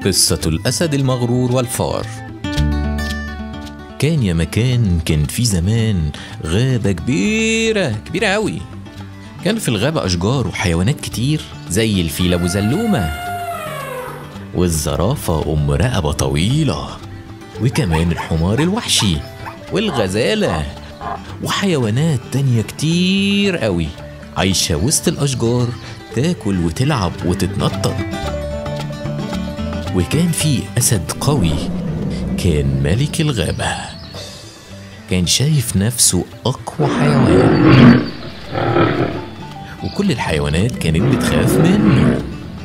قصة الأسد المغرور والفار كان يا مكان كان في زمان غابة كبيرة كبيرة أوي كان في الغابة أشجار وحيوانات كتير زي الفيل أبو زلومة والزرافة أم رقبة طويلة وكمان الحمار الوحشي والغزالة وحيوانات تانية كتير قوي عايشة وسط الأشجار تاكل وتلعب وتتنطط وكان في أسد قوي كان ملك الغابة كان شايف نفسه أقوى حيوان وكل الحيوانات كانت بتخاف منه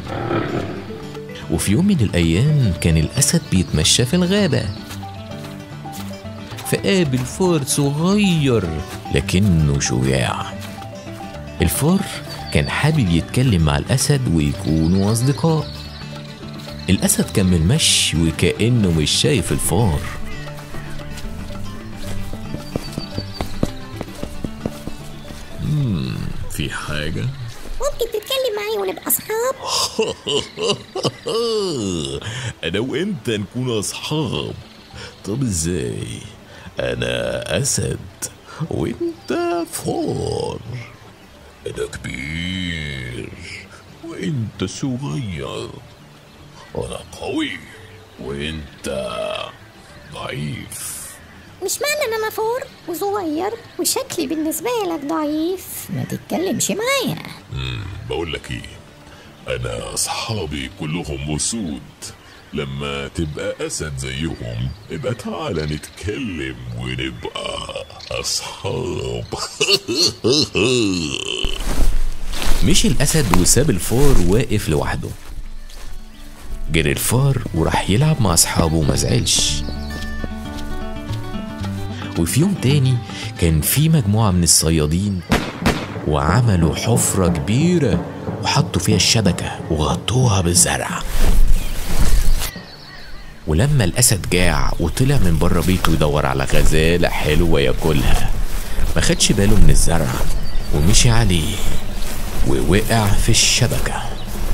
وفي يوم من الأيام كان الأسد بيتمشى في الغابة فقابل فار صغير لكنه شجاع الفار كان حابب يتكلم مع الأسد ويكونوا أصدقاء الأسد كمل مشي وكأنه مش شايف الفار مم، في حاجة ممكن تتكلم معايا ونبقى أصحاب أنا وأنت نكون أصحاب طب إزاي؟ أنا أسد وأنت فار أنا كبير وأنت صغير أنا قوي وأنت ضعيف مش معنى ان انا فار وصغير وشكلي بالنسبة لك ضعيف ما تتكلمش معايا بقول لك ايه انا اصحابي كلهم اسود لما تبقى اسد زيهم يبقى تعالى نتكلم ونبقى اصحاب مشي الأسد وساب الفار واقف لوحده جري الفار وراح يلعب مع أصحابه وما زعلش وفي يوم تاني كان في مجموعة من الصيادين وعملوا حفرة كبيرة وحطوا فيها الشبكة وغطوها بالزرع ولما الأسد جاع وطلع من بره بيته يدور على غزالة حلوة ياكلها ما خدش باله من الزرع ومشي عليه ووقع في الشبكة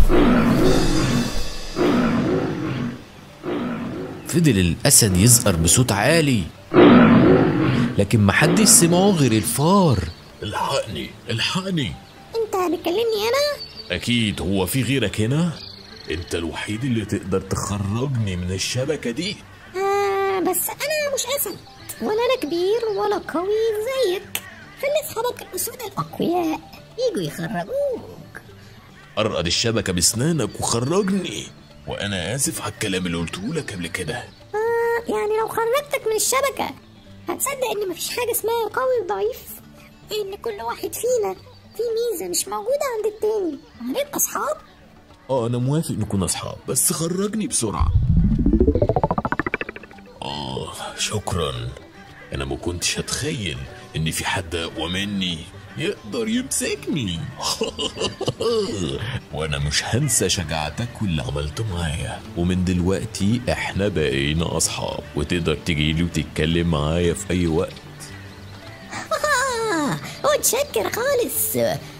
فضل الأسد يزقر بصوت عالي لكن محدش سمعه غير الفار الحقني الحقني انت بتكلمني انا أكيد هو في غيرك هنا؟ انت الوحيد اللي تقدر تخرجني من الشبكة دي آه بس انا مش اسد ولا انا كبير ولا قوي زيك خلي اصحابك الاسود الاقوياء يجوا يخرجوك قرقد الشبكة بسنانك وخرجني وانا اسف على الكلام اللي قلته لك قبل كده آه يعني لو خرجتك من الشبكة هتصدق ان مفيش حاجة اسمها قوي وضعيف ان كل واحد فينا في ميزة مش موجودة عند التاني هنبقى اصحاب اه أنا موافق نكون أصحاب بس خرجني بسرعة آه شكرا أنا ما كنتش أتخيل إن في حد أقوى مني يقدر يمسكني وأنا مش هنسى شجاعتك واللي عملته معايا ومن دلوقتي احنا بقينا أصحاب وتقدر تجيلي وتتكلم معايا في أي وقت آه متشكر خالص